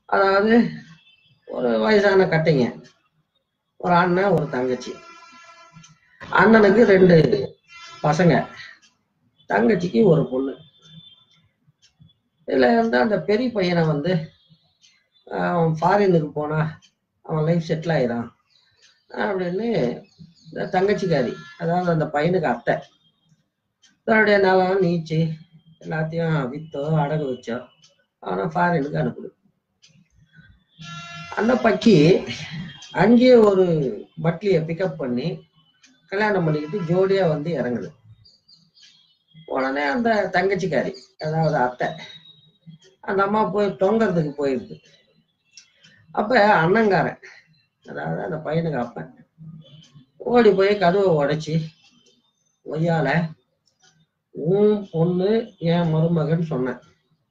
அதாவது ஒரு வயசான கட்டைங்க ஒரு அண்ணன் ஒரு தங்கச்சி அண்ணனுக்கு ரெண்டு பசங்க தங்கச்சிக்கு ஒரு பொண்ணு இதுல வந்து அந்த பெரிய பையனை வந்து ஆஹ், அவன் ஃபாரினுக்கு போனா அவன் லைஃப் செட்டில் ஆயிடான் அப்படின்னு இந்த தங்கச்சிக்காரி அதாவது அந்த பையனுக்கு அத்தை தன்னுடைய நிலம் நீச்சு எல்லாத்தையும் வித்தோ அடகு வச்சோ அவனை ஃபாரினுக்கு அனுப்புது அந்த பக்கி அங்கேயே ஒரு பட்லியை பிக்கப் பண்ணி கல்யாணம் பண்ணிக்கிட்டு ஜோடியா வந்து இறங்குது உடனே அந்த தங்கச்சிக்காரி அதாவது அத்தை அந்த அம்மா போய் தொங்கறதுக்கு போயிருக்கு அப்ப அண்ணங்காரன் அதாவது அந்த பையனுக்கு அப்பன் ஓடி போய் கதவை உடைச்சி ஒய்யால உன் பொண்ணு என் மருமகன் சொன்னேன்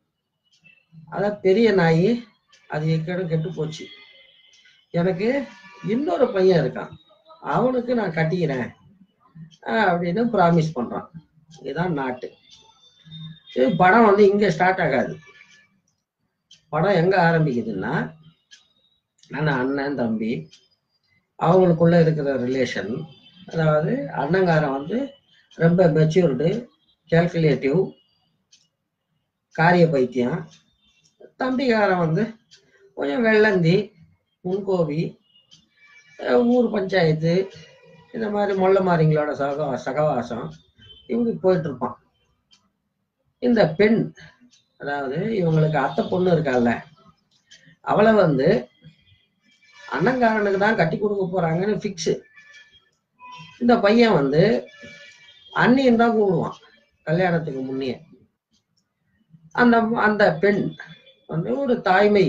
அத பெரிய நாய் அது எக்கட கெட்டு போச்சு எனக்கு இன்னொரு பையன் இருக்கான் அவனுக்கு நான் கட்டிக்கிறேன் ஆஹ் அப்படின்னு ப்ராமிஸ் பண்றான் இதுதான் நாட்டு சரி படம் வந்து இங்க ஸ்டார்ட் ஆகாது படம் எங்க ஆரம்பிக்குதுன்னா நான் அண்ணன் தம்பி அவங்களுக்குள்ள இருக்கிற ரிலேஷன் அதாவது அண்ணங்காரன் வந்து ரொம்ப மெச்சூர்டு கேல்குலேட்டிவ் காரிய பைத்தியம் தம்பிக்காரன் வந்து கொஞ்சம் வெள்ளந்தி முன்கோவி அஹ் ஊர் பஞ்சாயத்து இந்த மாதிரி மொள்ள மாறிங்களோட சக சகவாசம் இவங்க போயிட்டு இருப்பான் இந்த பெண் அதாவது இவங்களுக்கு அத்தை பொண்ணு இருக்கால்ல அவளை வந்து அண்ணங்காரனுக்கு தான் கட்டி கொடுக்க போறாங்கன்னு ஃபிக்ஸு இந்த பையன் வந்து அண்ணியன் தான் கூடுவான் கல்யாணத்துக்கு முன்னே அந்த அந்த பெண் வந்து ஒரு தாய்மை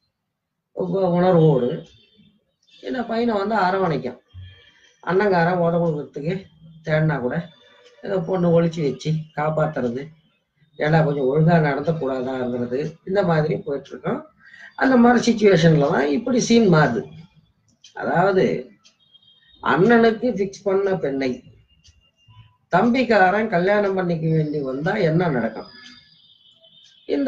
உ- உணர்வோடு இந்த பையனை வந்து அரவணைக்கும் அண்ணங்காரன் உதவுறதுக்கு தேடினா கூட ஏதோ பொண்ணு ஒழிச்சு வச்சு காப்பாத்துறது ஏன்னா கொஞ்சம் ஒழுங்கா நடத்தக்கூடாதாங்கிறது இந்த மாதிரி போயிட்டு இருக்கோம் அந்த மாதிரி சுச்சுவேஷன்ல தான் இப்படி சீன் மாறுது அதாவது அண்ணனுக்கு ஃபிக்ஸ் பண்ண பெண்ணை தம்பிக்காரன் கல்யாணம் பண்ணிக்க வேண்டி வந்தா என்ன நடக்கும் இந்த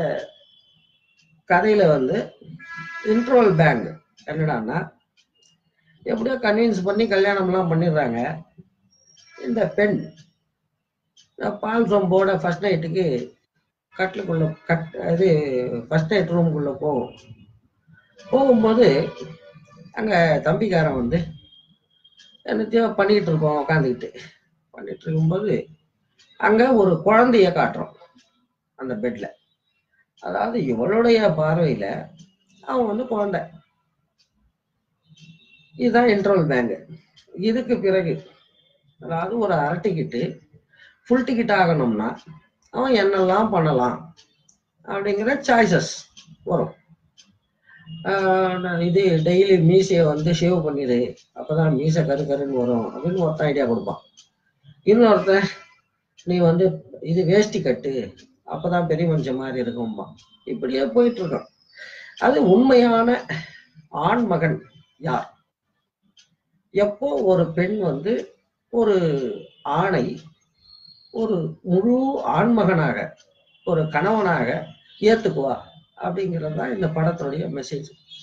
கதையில வந்து இன்ட்ரோல் பேங்க் என்னடான்னா எப்படியோ கன்வின்ஸ் பண்ணி கல்யாணம்லாம் பண்ணிடுறாங்க இந்த பெண் இந்த பால் சொம்போட ஃபர்ஸ்ட் நைட்டுக்கு கட்டிலுக்குள்ள கட் இது ஃபர்ஸ்ட் நைட் ரூமுக்குள்ள போகும் போகும்போது அங்க தம்பிக்காரன் வந்து என்னத்தையோ பண்ணிக்கிட்டு இருக்கோம் உட்காந்துக்கிட்டு பண்ணிட்டு இருக்கும்போது அங்க ஒரு குழந்தைய காட்டுறோம் அந்த பெட்ல அதாவது இவளுடைய பார்வையில அவன் வந்து குழந்தை இதுதான் இன்ட்ரோல் பேங்க் இதுக்கு பிறகு அதாவது ஒரு அரை டிக்கெட்டு ஃபுல் டிக்கெட் ஆகணும்னா அவன் என்னெல்லாம் பண்ணலாம் அப்படிங்கிற சாய்ஸஸ் வரும் ஆஹ் நான் இது டெய்லி மீசையை வந்து ஷேவ் பண்ணிடு அப்பதான் மீசை கரு கருன்னு வரும் அப்படின்னு ஒருத்தன் ஐடியா கொடுப்பான் இன்னொருத்தன் நீ வந்து இது வேஷ்டி கட்டு அப்பதான் பெரிய மனுஷன் மாதிரி இருக்கும்பா இப்படியே போயிட்டு இருக்கோம் அது உண்மையான ஆண் மகன் யார் எப்போ ஒரு பெண் வந்து ஒரு ஆணை ஒரு முழு ஆண்மகனாக ஒரு கணவனாக ஏத்துக்குவா அப்படிங்கிறது தான் இந்த படத்துடைய மெசேஜ்